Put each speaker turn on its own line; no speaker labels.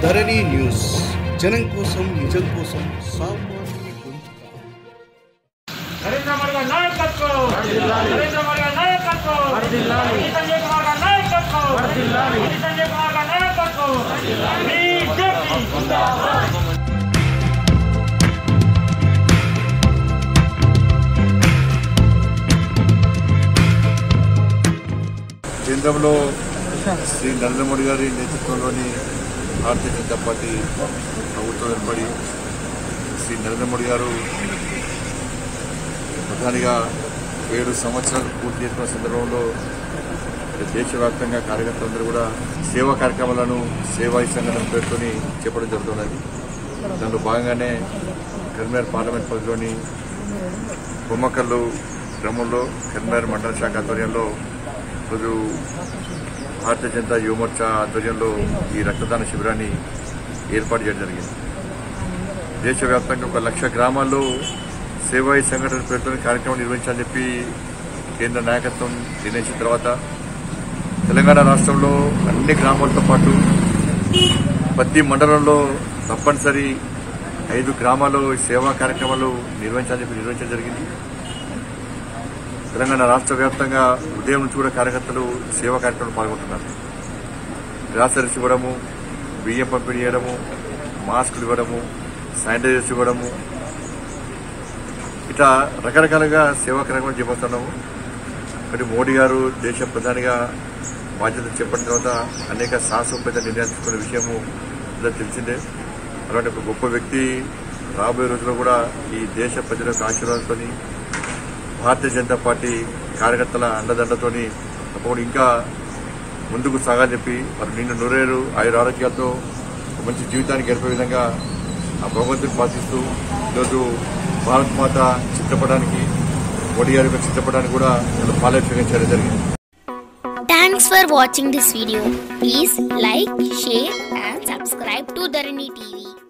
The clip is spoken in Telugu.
ధరణి న్యూస్ జనం కోసం నిజం కోసం సామాన్య గొంతుక
నరేంద్ర మోడీ గారి నాయకత్వం నరేంద్ర మోడీ గారి నాయకత్వం బండి సంజయ్ కుమార్ గారి నాయకత్వం బండి సంజయ్ కుమార్ గారి నాయకత్వం బీజేపీ
కేంద్రంలో శ్రీ నరేంద్ర మోడీ గారి నేతృత్వంలోని భారతీయ జనతా పార్టీ ప్రభుత్వం ఏర్పడి శ్రీ నరేంద్ర మోడీ గారు ప్రధానిగా ఏడు సంవత్సరాలు పూర్తి చేసుకున్న సందర్భంలో మరి దేశవ్యాప్తంగా కార్యకర్తలందరూ కూడా సేవా కార్యక్రమాలను సేవా ఈ సంఘటన పేరుతోని చేపట్టడం జరుగుతున్నది దానిలో భాగంగానే కరీంనగర్ పార్లమెంట్ పరిధిలోని బొమ్మకల్లు గ్రామంలో కరీంనగర్ మండల శాఖ ఆధ్వర్యంలో రోజు భారతీయ జనతా యువమోర్చా ఆధ్వర్యంలో ఈ రక్తదాన శిబిరాన్ని ఏర్పాటు చేయడం జరిగింది దేశవ్యాప్తంగా ఒక లక్ష గ్రామాల్లో సేవాయి సంఘటన పేరుతో కార్యక్రమం నిర్వహించాలని చెప్పి కేంద్ర నాయకత్వం నిర్ణయించిన తర్వాత తెలంగాణ రాష్ట్రంలో అన్ని గ్రామాలతో పాటు ప్రతి మండలంలో తప్పనిసరి ఐదు గ్రామాల్లో ఈ సేవా కార్యక్రమాలు నిర్వహించాలని చెప్పి నిర్వహించడం జరిగింది తెలంగాణ రాష్ట్ర వ్యాప్తంగా ఉదయం నుంచి కూడా కార్యకర్తలు సేవా కార్యక్రమంలో పాల్గొంటున్నారు గ్రాసరీస్ ఇవ్వడము బియ్యం పంపిణీ చేయడము మాస్కులు ఇవ్వడము శానిటైజర్స్ ఇవ్వడము ఇట్లా రకరకాలుగా సేవా కార్యక్రమాలు చేపడుతున్నాము మరి మోడీ గారు దేశ ప్రధానిగా బాధ్యత చేపట్టిన తర్వాత అనేక సాహసోపేత నిర్ణయాలు తీసుకున్న విషయము అందరికీ తెలిసిందే అలాంటి ఒక గొప్ప వ్యక్తి రాబోయే రోజుల్లో కూడా ఈ దేశ ప్రజల యొక్క ఆశీర్వాదంతో భారతీయ జనతా పార్టీ కార్యకర్తల అండదండతోని తప్పకుండా ఇంకా ముందుకు సాగాలని చెప్పి మరి నిన్ను నూరేరు ఆయుర ఆరోగ్యాలతో ఒక మంచి జీవితానికి గడిపే విధంగా ఆ భగవంతుని ప్రార్థిస్తూ ఈరోజు భారత్ మాత చిత్రపటానికి మోడీ గారి యొక్క చిత్రపటానికి కూడా నేను పాలాభిషేకం చేయడం జరిగింది
Thanks for watching this video. Please like, share and subscribe to Dharani TV.